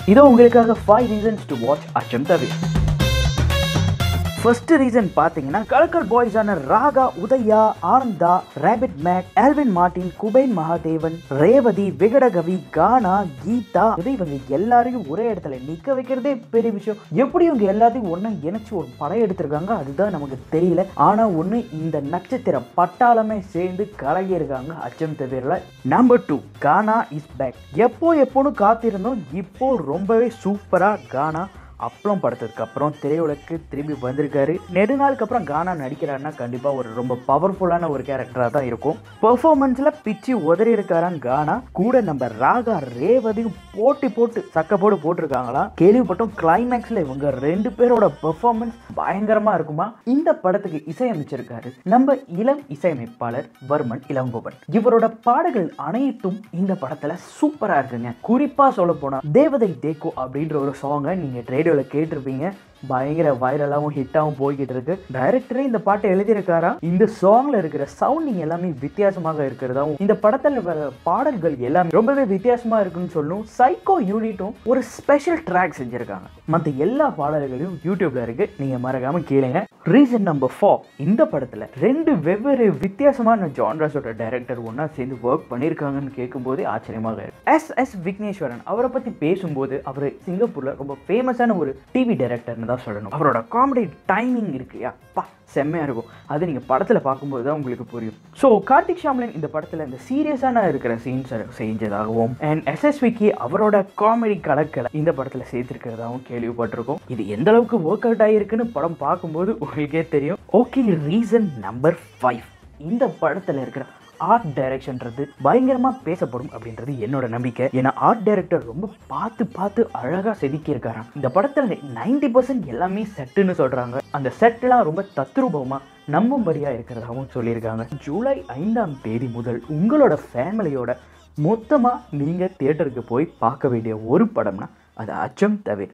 இதோ உங்களுக்காக five reasons to watch அச்சம் தவிர ஃபர்ஸ்ட் ரீசன் பார்த்தீங்கன்னா கலக்கல் பாய்ஸான Raga Udaya Ananda rapid Mac Alvin Martin Kuben Mahadevan Revathi Vikatakavi Gana Geetha இது இவங்க எல்லாரையும் ஒரே இடத்துல நிக்க வைக்கிறதே பெரிய விஷயம் எப்படி இவங்க எல்லாத்தையும் ஒண்ணா இணைச்சு ஒரு படம் எடுத்திருக்காங்க அதுதான் நமக்கு தெரியல ஆனா ஒண்ணு இந்த நட்சத்திர பட்டாளமே சேர்ந்து கலகியிருக்காங்க அச்சம் தவிரல number two Gana is back எப்போ எப்போன்னு காத்திருந்தோம் இப்போ ரொம்பவே சூப்பரா கானா அப்பளம் படத்துக்கு அப்புறம் திரையுலக்கு திரும்பி வந்திருக்காரு நெடுநாளுக்கு அப்புறம் கானா நடிக்கிறாருன்னா கண்டிப்பாக ஒரு ரொம்ப பவர்ஃபுல்லான ஒரு கேரக்டராக தான் இருக்கும் பெர்ஃபார்மன்ஸில் பிச்சு உதறி இருக்காராம் கானா கூட நம்ம ராகா ரேவதியும் போட்டி போட்டு சக்க போட்டு போட்டிருக்காங்களாம் கேள்விப்பட்டோம் கிளைமேக்ஸில் இவங்க ரெண்டு பேரோட பெர்ஃபார்மன்ஸ் பயங்கரமாக இருக்குமா இந்த படத்துக்கு இசையமைச்சிருக்காரு நம்ம இளம் இசையமைப்பாளர் வர்மன் இளங்கோவன் இவரோட பாடல்கள் அனைத்தும் இந்த படத்துல சூப்பரா இருக்குங்க குறிப்பா சொல்ல போனா தேவதை தேக்கோ அப்படின்ற ஒரு சாங்கை நீங்க ரேடியோல கேட்டிருப்பீங்க பயங்கர வைரலாகவும் ஹிட்டாகவும் போய்கிட்டு இருக்கு டைரக்டரே இந்த பாட்டை எழுதியிருக்காரா இந்த சாங்ல இருக்கிற சவுண்டிங் எல்லாமே வித்தியாசமாக இருக்கிறதாவும் இந்த படத்துல வர பாடல்கள் எல்லாமே ரொம்பவே வித்தியாசமா இருக்குன்னு சொல்லணும் சைக்கோ யூனிட்டும் ஒரு ஸ்பெஷல் ட்ராக் செஞ்சிருக்காங்க மற்ற எல்லா பாடல்களையும் யூடியூப்ல இருக்கு நீங்க மறக்காம கேளுங்க ரீசன் நம்பர் ஃபோர் இந்த படத்துல ரெண்டு வெவ்வேறு வித்தியாசமான ஜான்ராஸோட டைரக்டர் ஒண்ணா சேர்ந்து ஒர்க் பண்ணியிருக்காங்கன்னு கேட்கும்போதே ஆச்சரியமாக இருக்கு எஸ் எஸ் விக்னேஸ்வரன் அவரை பத்தி பேசும்போது அவர் சிங்கப்பூர்ல ரொம்ப ஃபேமஸான ஒரு டிவி டைரக்டர்னு தான் சொல்லணும் அவரோட காமெடி டைமிங் இருக்கு அப்பா செம்மையா இருக்கும் அது நீங்க படத்துல பார்க்கும்போது தான் உங்களுக்கு புரியும் ஸோ கார்த்திக் ஷாம்லின் இந்த படத்துல இந்த சீரியஸான இருக்கிற சீன்ஸ் செஞ்சதாகவும் அண்ட் எஸ்எஸ்விக்கு அவரோட காமெடி கலக்கலை இந்த படத்துல சேர்த்திருக்கிறதாகவும் கேள்விப்பட்டிருக்கோம் இது எந்த அளவுக்கு ஒர்க் அவுட் ஆகிருக்குன்னு படம் பார்க்கும்போது உங்களுக்கே தெரியும் ஓகே ரீசன் நம்பர் ஃபைவ் இந்த படத்துல இருக்கிற ஆர்ட் டைரக்ஷன்றது பயங்கரமா பேசப்படும் அப்படின்றது என்னோட நம்பிக்கை ஏன்னா ஆர்ட் டைரக்டர் ரொம்ப பார்த்து பார்த்து அழகா செதுக்கி இருக்காராம் இந்த படத்துல நைன்டி பர்சன்ட் எல்லாமே செட்டுன்னு சொல்றாங்க அந்த செட்லாம் ரொம்ப தத்ரூபமா நம்பும்படியா இருக்கிறதாகவும் சொல்லியிருக்காங்க ஜூலை ஐந்தாம் தேதி முதல் உங்களோட ஃபேமிலியோட மொத்தமா நீங்க தியேட்டருக்கு போய் பார்க்க வேண்டிய ஒரு படம்னா அது அச்சம் தவிர